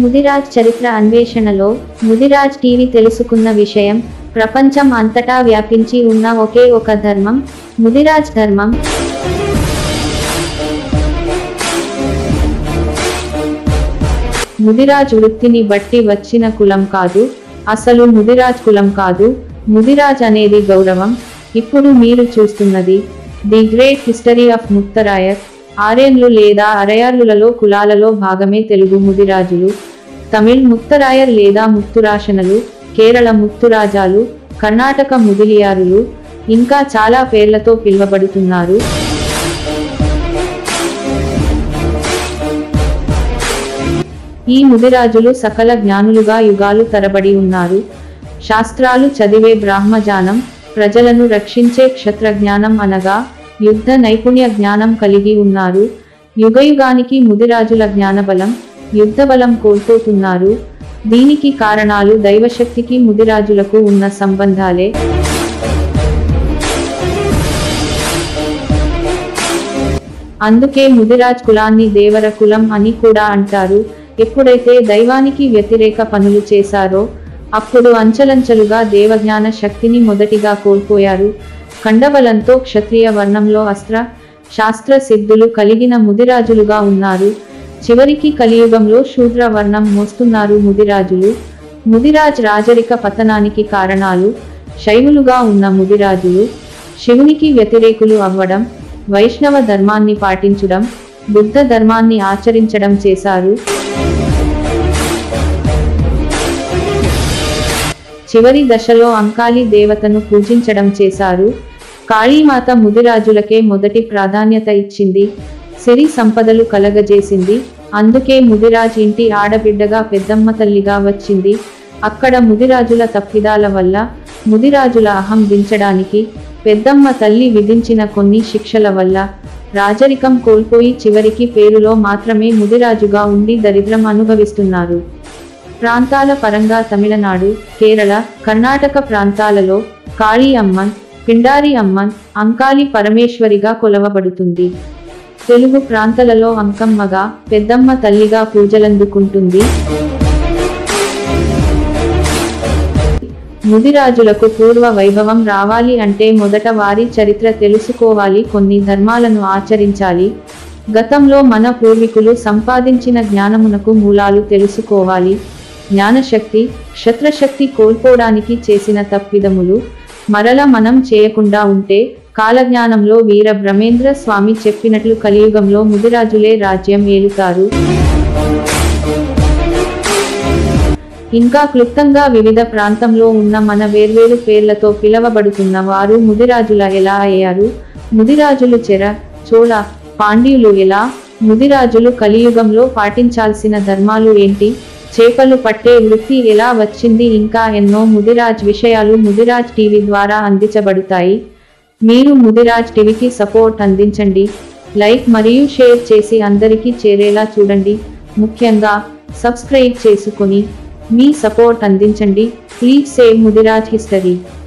ముదిరాజ్ చరిత్ర అన్వేషణలో ముదిరాజ్ టీవీ తెలుసుకున్న విషయం ప్రపంచం అంతటా వ్యాపించి ఉన్న ఒకే ఒక ధర్మం ముదిరాజ్ ధర్మం ముదిరాజ్ వృత్తిని బట్టి వచ్చిన కులం కాదు అసలు ముదిరాజ్ కులం కాదు ముదిరాజ్ అనేది గౌరవం ఇప్పుడు మీరు చూస్తున్నది ది గ్రేట్ హిస్టరీ ఆఫ్ ముక్తరాయర్ ఆర్యన్లు లేదా అరయార్లులలో కులాలలో భాగమే తెలుగు ముదిరాజులు తమిళ్ ముక్తరాయర్ లేదా ముక్తురాశనలు కేరళ ముక్తురాజాలు కర్ణాటక ముదిలియారులు ఇంకా చాలా పేర్లతో పిలువబడుతున్నారు ఈ ముదిరాజులు సకల జ్ఞానులుగా యుగాలు తరబడి ఉన్నారు శాస్త్రాలు చదివే బ్రాహ్మజానం ప్రజలను రక్షించే క్షత్రజ్ఞానం అనగా యుద్ధ నైపుణ్య జ్ఞానం కలిగి ఉన్నారు యుగయుగానికి ముదిరాజుల జ్ఞానబలం యుద్ధబలం కోల్పోతున్నారు దీనికి కారణాలు దైవశక్తికి ముదిరాజులకు ఉన్న సంబంధాలే అందుకే ముదిరాజ్ కులాన్ని దేవర కులం అని కూడా అంటారు ఎప్పుడైతే దైవానికి వ్యతిరేక పనులు చేశారో అప్పుడు అంచలంచలుగా దేవజ్ఞాన శక్తిని మొదటిగా కోల్పోయారు కండబలంతో క్షత్రియ వర్ణంలో అస్త్ర శాస్త్ర సిద్ధులు కలిగిన ముదిరాజులుగా ఉన్నారు చివరికి కలియుగంలో శూద్ర వర్ణం మోస్తున్నారు ముదిరాజులు ముదిరాజ్ రాజరిక పతనానికి కారణాలు శైవులుగా ఉన్న ముదిరాజులు శివునికి వ్యతిరేకులు అవ్వడం వైష్ణవ ధర్మాన్ని పాటించడం బుద్ధ ధర్మాన్ని ఆచరించడం చేశారు చివరి దశలో అంకాళి దేవతను పూజించడం చేశారు కాళీమాత ముదిరాజులకే మొదటి ప్రాధాన్యత ఇచ్చింది సిరి సంపదలు కలగజేసింది అందుకే ముదిరాజ్ ఇంటి ఆడబిడ్డగా పెద్దమ్మ తల్లిగా వచ్చింది అక్కడ ముదిరాజుల తప్పిదాల వల్ల ముదిరాజుల అహం దించడానికి పెద్దమ్మ తల్లి విధించిన కొన్ని శిక్షల వల్ల రాజరికం కోల్పోయి చివరికి పేరులో మాత్రమే ముదిరాజుగా ఉండి దరిద్రం అనుభవిస్తున్నారు ప్రాంతాల పరంగా తమిళనాడు కేరళ కర్ణాటక ప్రాంతాలలో కాళీ అమ్మన్ పిండారి అమ్మన్ అంకాలి పరమేశ్వరిగా కొలవబడుతుంది తెలుగు ప్రాంతాలలో అంకమ్మగా పెద్దమ్మ తల్లిగా పూజలందుకుంటుంది ముదిరాజులకు పూర్వ వైభవం రావాలి అంటే మొదట వారి చరిత్ర తెలుసుకోవాలి కొన్ని ధర్మాలను ఆచరించాలి గతంలో మన పూర్వీకులు సంపాదించిన జ్ఞానమునకు మూలాలు తెలుసుకోవాలి జ్ఞానశక్తి క్షత్రశక్తి కోల్పోవడానికి చేసిన తప్పిదములు మరల మనం చేయకుండా ఉంటే కాలజ్ఞానంలో వీర బ్రహ్మేంద్ర స్వామి చెప్పినట్లు కలియుగంలో ముదిరాజులే రాజ్యం ఏలుతారు ఇంకా క్లుప్తంగా వివిధ ప్రాంతంలో ఉన్న మన వేర్వేరు పేర్లతో పిలవబడుతున్న వారు ముదిరాజుల ఎలా అయ్యారు ముదిరాజులు చెర చోళ పాండ్యులు ఎలా ముదిరాజులు కలియుగంలో పాటించాల్సిన ధర్మాలు ఏంటి చేపలు పట్టే వృత్తి ఎలా వచ్చింది ఇంకా ఎన్నో ముదిరాజ్ విషయాలు ముదిరాజ్ టీవీ ద్వారా అందించబడతాయి మీరు ముదిరాజ్ టీవీకి సపోర్ట్ అందించండి లైక్ మరియు షేర్ చేసి అందరికీ చేరేలా చూడండి ముఖ్యంగా సబ్స్క్రైబ్ చేసుకొని మీ సపోర్ట్ అందించండి ప్లీజ్ సేవ్ ముదిరాజ్ హిస్టరీ